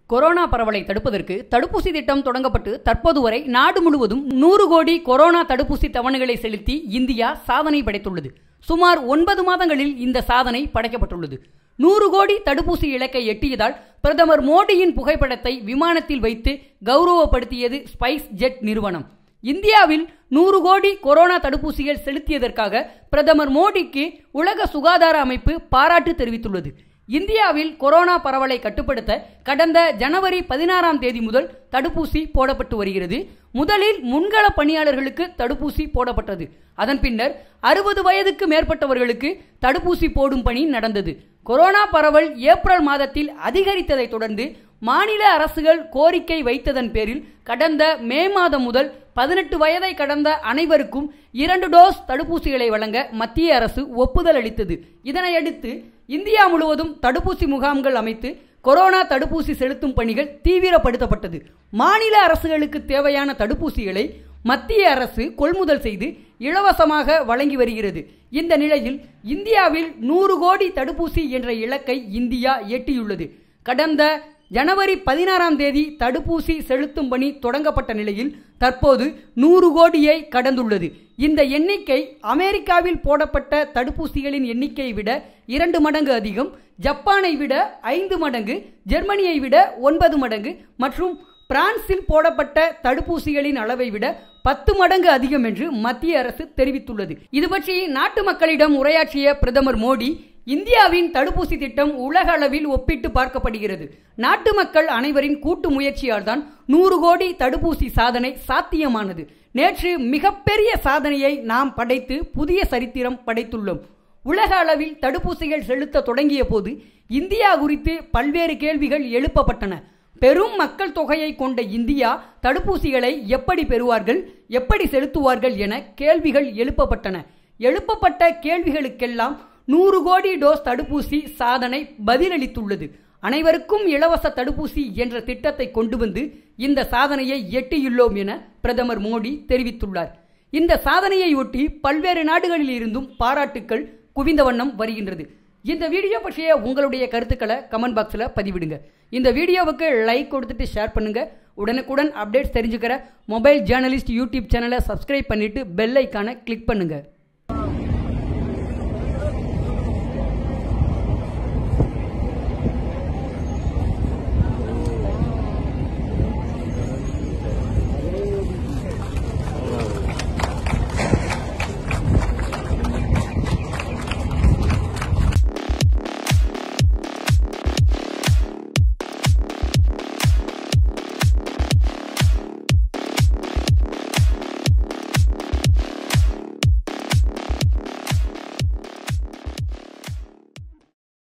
corona பரவலை தடுப்பதற்கு தடுப்பூசி திட்டம் தொடங்கப்பட்டு தற்போது வரை நாடு முழுவதும் நூறு கோடி கொரோனா தடுப்பூசி தவணைகளை செலுத்தி இந்தியா சாதனை படைத்துள்ளது சுமார் ஒன்பது மாதங்களில் இந்த சாதனை படைக்கப்பட்டுள்ளது நூறு கோடி தடுப்பூசி இலக்கை எட்டியதால் பிரதமர் மோடியின் புகைப்படத்தை விமானத்தில் வைத்து கௌரவப்படுத்தியது ஸ்பைஸ் ஜெட் நிறுவனம் இந்தியாவில் நூறு கோடி கொரோனா தடுப்பூசிகள் செலுத்தியதற்காக பிரதமர் மோடிக்கு உலக சுகாதார அமைப்பு பாராட்டு தெரிவித்துள்ளது இந்தியாவில் கொரோனா பரவலை கட்டுப்படுத்த கடந்த ஜனவரி பதினாறாம் தேதி முதல் தடுப்பூசி போடப்பட்டு வருகிறது முதலில் முன்கள பணியாளர்களுக்கு தடுப்பூசி போடப்பட்டது அதன் பின்னர் அறுபது வயதுக்கு மேற்பட்டவர்களுக்கு தடுப்பூசி போடும் பணி நடந்தது கொரோனா பரவல் ஏப்ரல் மாதத்தில் அதிகரித்ததை தொடர்ந்து மாநில அரசுகள் கோரிக்கை வைத்ததன் பேரில் கடந்த மே மாதம் முதல் பதினெட்டு வயதை கடந்த அனைவருக்கும் இரண்டு டோஸ் தடுப்பூசிகளை வழங்க மத்திய அரசு ஒப்புதல் அளித்தது இதனையடுத்து இந்தியா முழுவதும் தடுப்பூசி முகாம்கள் அமைத்து கொரோனா தடுப்பூசி செலுத்தும் பணிகள் தீவிரப்படுத்தப்பட்டது மாநில அரசுகளுக்கு தேவையான தடுப்பூசிகளை மத்திய அரசு கொள்முதல் செய்து இலவசமாக வழங்கி வருகிறது இந்த நிலையில் இந்தியாவில் நூறு கோடி தடுப்பூசி என்ற இலக்கை இந்தியா எட்டியுள்ளது கடந்த ஜனவரி பதினாறாம் தேதி தடுப்பூசி செலுத்தும் பணி தொடங்கப்பட்ட நிலையில் தற்போது நூறு கோடியை கடந்துள்ளது இந்த எண்ணிக்கை அமெரிக்காவில் போடப்பட்ட தடுப்பூசிகளின் எண்ணிக்கையை விட இரண்டு மடங்கு அதிகம் ஜப்பானை விட ஐந்து மடங்கு ஜெர்மனியை விட ஒன்பது மடங்கு மற்றும் பிரான்சில் போடப்பட்ட தடுப்பூசிகளின் அளவை விட பத்து மடங்கு அதிகம் என்று மத்திய அரசு தெரிவித்துள்ளது இது பற்றி நாட்டு மக்களிடம் உரையாற்றிய பிரதமர் மோடி இந்தியாவின் தடுப்பூசி திட்டம் உலக அளவில் ஒப்பிட்டு பார்க்கப்படுகிறது நாட்டு மக்கள் அனைவரின் கூட்டு முயற்சியால் தான் நூறு கோடி தடுப்பூசி சாதனை சாத்தியமானது நேற்று மிகப்பெரிய சாதனையை நாம் படைத்து புதிய சரித்திரம் படைத்துள்ளோம் உலக அளவில் தடுப்பூசிகள் செலுத்த தொடங்கிய போது இந்தியா குறித்து பல்வேறு கேள்விகள் எழுப்பப்பட்டன பெரும் மக்கள் தொகையை கொண்ட இந்தியா தடுப்பூசிகளை எப்படி பெறுவார்கள் எப்படி செலுத்துவார்கள் என கேள்விகள் எழுப்பப்பட்டன எழுப்பப்பட்ட கேள்விகளுக்கெல்லாம் நூறு கோடி டோஸ் தடுப்பூசி சாதனை பதிலளித்துள்ளது அனைவருக்கும் இலவச தடுப்பூசி என்ற திட்டத்தை கொண்டு வந்து இந்த சாதனையை எட்டியுள்ளோம் என பிரதமர் மோடி தெரிவித்துள்ளார் இந்த சாதனையை ஒட்டி பல்வேறு நாடுகளில் இருந்தும் பாராட்டுக்கள் குவிந்த வண்ணம் வருகின்றது இந்த வீடியோ பற்றிய உங்களுடைய கருத்துக்களை கமெண்ட் பாக்ஸில் பதிவிடுங்க இந்த வீடியோவுக்கு லைக் கொடுத்துட்டு ஷேர் பண்ணுங்க உடனுக்குடன் அப்டேட்ஸ் தெரிஞ்சுக்கிற மொபைல் ஜேர்னலிஸ்ட் யூடியூப் சேனலை சப்ஸ்கிரைப் பண்ணிட்டு பெல் ஐக்கானை கிளிக் பண்ணுங்க